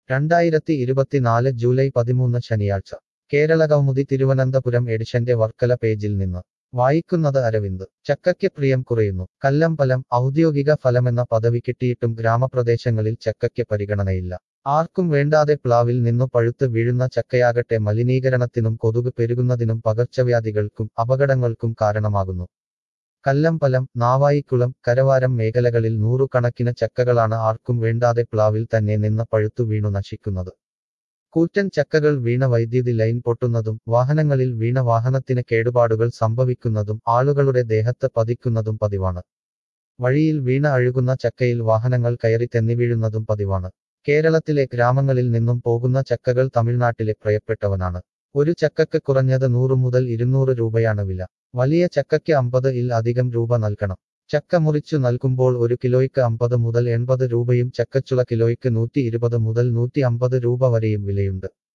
രണ്ടായിരത്തി ഇരുപത്തിനാല് ജൂലൈ പതിമൂന്ന് ശനിയാഴ്ച കേരള കൗമുദി തിരുവനന്തപുരം എഡിഷന്റെ വർക്കല പേജിൽ നിന്ന് വായിക്കുന്നത് അരവിന്ദ് ചക്കയ്ക്ക് പ്രിയം കുറയുന്നു കല്ലമ്പലം ഔദ്യോഗിക ഫലമെന്ന പദവി കിട്ടിയിട്ടും ഗ്രാമപ്രദേശങ്ങളിൽ ചക്കയ്ക്ക് പരിഗണനയില്ല ആർക്കും വേണ്ടാതെ പ്ലാവിൽ നിന്നു പഴുത്ത് വീഴുന്ന ചക്കയാകട്ടെ മലിനീകരണത്തിനും കൊതുക് പെരുകുന്നതിനും പകർച്ചവ്യാധികൾക്കും അപകടങ്ങൾക്കും കാരണമാകുന്നു കല്ലമ്പലം നാവായിക്കുളം കരവാരം മേഖലകളിൽ നൂറുകണക്കിന് ചക്കകളാണ് ആർക്കും വേണ്ടാതെ പ്ലാവിൽ തന്നെ നിന്ന് പഴുത്തു വീണു നശിക്കുന്നത് കൂറ്റൻ ചക്കകൾ വീണ വൈദ്യുതി ലൈൻ പൊട്ടുന്നതും വാഹനങ്ങളിൽ വീണ വാഹനത്തിന് കേടുപാടുകൾ സംഭവിക്കുന്നതും ആളുകളുടെ ദേഹത്ത് പതിക്കുന്നതും പതിവാണ് വഴിയിൽ വീണ അഴുകുന്ന ചക്കയിൽ വാഹനങ്ങൾ കയറി തെന്നിവീഴുന്നതും പതിവാണ് കേരളത്തിലെ ഗ്രാമങ്ങളിൽ നിന്നും പോകുന്ന ചക്കകൾ തമിഴ്നാട്ടിലെ പ്രിയപ്പെട്ടവനാണ് ഒരു ചക്കക്ക് കുറഞ്ഞത് നൂറ് മുതൽ ഇരുന്നൂറ് രൂപയാണ് വില വലിയ ചക്കയ്ക്ക് അമ്പത് ഇൽ അധികം രൂപ നൽകണം ചക്ക മുറിച്ചു നൽകുമ്പോൾ ഒരു കിലോയ്ക്ക് അമ്പത് മുതൽ എൺപത് രൂപയും ചക്കച്ചുള കിലോയ്ക്ക് നൂറ്റി ഇരുപത് മുതൽ നൂറ്റി അമ്പത് രൂപ വരെയും വിലയുണ്ട്